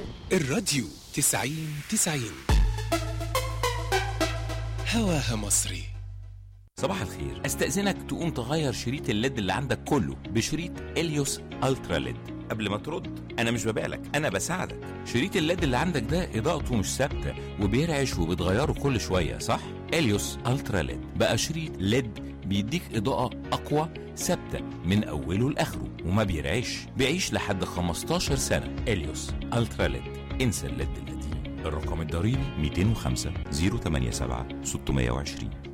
الراديو تسعين تسعين هواها مصري صباح الخير استأذنك تقوم تغير شريط الليد اللي عندك كله بشريط اليوس الترا ليد قبل ما ترد انا مش ببيعلك انا بساعدك شريط الليد اللي عندك ده اضاءته مش ثابته وبيرعش وبتغيره كل شويه صح اليوس الترا ليد بقى شريط ليد بيديك اضاءه اقوى ثابته من اوله لاخره وما بيرعش بيعيش لحد 15 سنه اليوس الترا ليد انسى الليد القديم الرقم الضريبي 205 087 620